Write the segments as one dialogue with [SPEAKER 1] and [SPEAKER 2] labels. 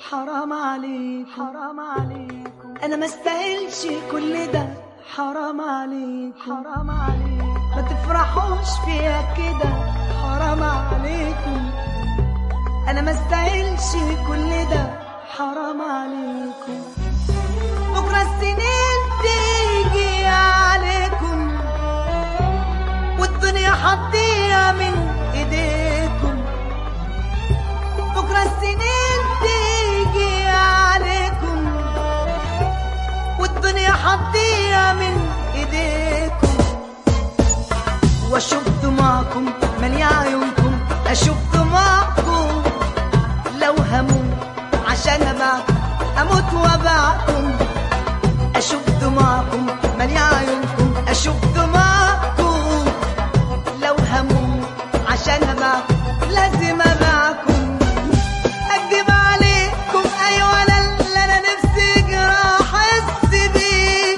[SPEAKER 1] حرام عليكم حرام عليكم انا ما استاهلش كل ده حرام عليكم حرام عليكم ما تفرحوش فيها كده حرام عليكم انا ما استاهلش كل ده حرام عليكم بكره السنين تيجي عليكم والدنيا هتضيع من ايديكم بكره السنين تيجي عليكم والدنيا هتضيع من ايديكم واشوف دموعكم مالية عيونكم اشوف دموعكم لو هموت عشان ابعكم اموت وابعكم اشوف دموعكم مالية عيونكم اشوف دموعكم لو هموت عشان ابعكم لازم ابعكم اكدب عليكم ايوه انا اللي انا نفسي جراح احس بيه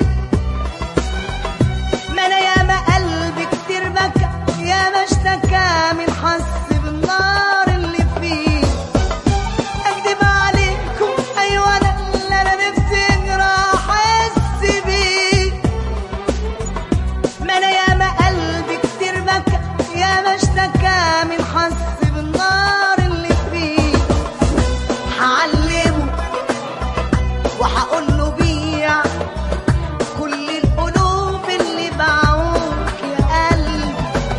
[SPEAKER 1] ما انا ياما قلبي كتير بكى ياما اشتكى من حس بالنار اللي فيه اكدب عليكم ايوه انا اللي انا نفسي جراح احس بيه ما انا ياما قلبي كتير بكى ياما اشتكى من حس بالنار اللي فيه هعلمه وهقول له بيع كل القلوب اللي باعوك يا قلبي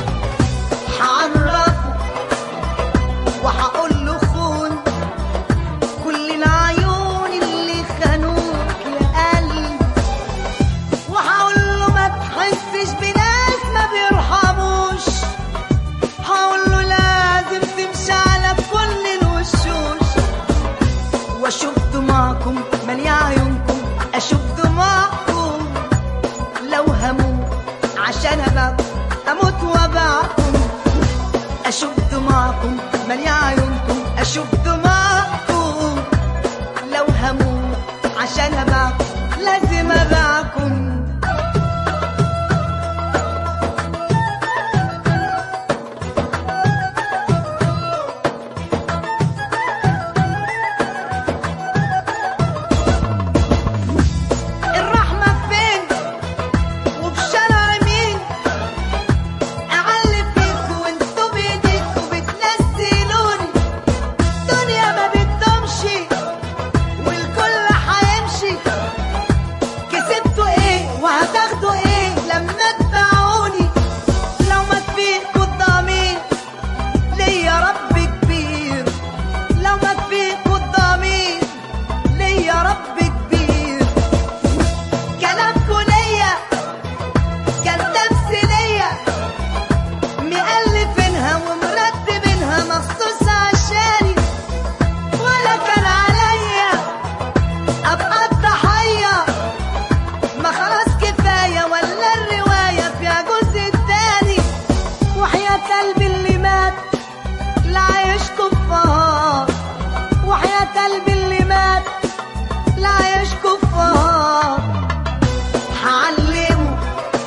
[SPEAKER 1] هعرفه وهقول له خون كل العيون اللي خانوك يا قلبي وهقول له ما تحسش بناس ما بيرحموش هقول له لازم تمشي على كل الوشوش واشوف دموعكم مالية عيونكم اشوف دموعكم لو هموت عشان ابعكم اموت وابعكم اشوف دموعكم مالية عيونكم اشوف دموعكم لو هموت عشان ابعكم لازم ابعكم الرحمة فين وبشرع مين أعلي فيكوا وانتوا بإيديكوا بتنزلوني الدنيا ما بتدومشي والكل هيمشي كسبتوا ايه وهتاخدوا ايه لما تباعوني لو ما فيكوا الضمير ليا رب كبير لو ما فيكوا الضمير ليا رب كبير كلامكوا ليا كان تمثيلية مألفينها ومرتبينها مخصوص عشاني ولا كان عليا أبقى الضحية ما خلاص كفاية ولا الرواية فيها جزء تاني وحياة قلبي اللي مات لا عايش كفار وحياة قلبي اللي مات لا عايش كفار هعلمه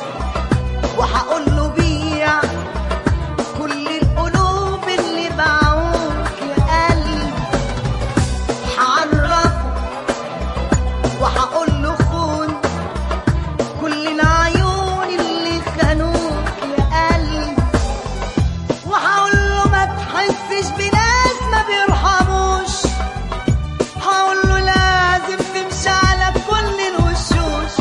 [SPEAKER 1] وهقول له بيع كل القلوب اللي باعوك يا قلبي هعرفه وهقول له خون كل العيون اللي خانوك يا قلبي وهقول له ما تحسش بناس ما بيرحموش هقول له لازم تمشي على كل الوشوش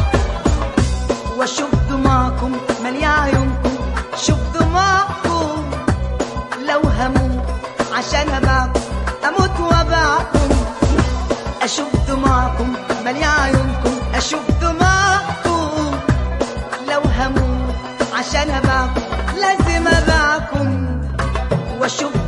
[SPEAKER 1] واشوف دموعكم مالية عيونكم شوف دموعكم لو هموت عشان ابعكم اموت وابعكم اشوف دموعكم مالية عيونكم اشوف دموعكم لو هموت عشان ابعكم لازم ابعكم واشوف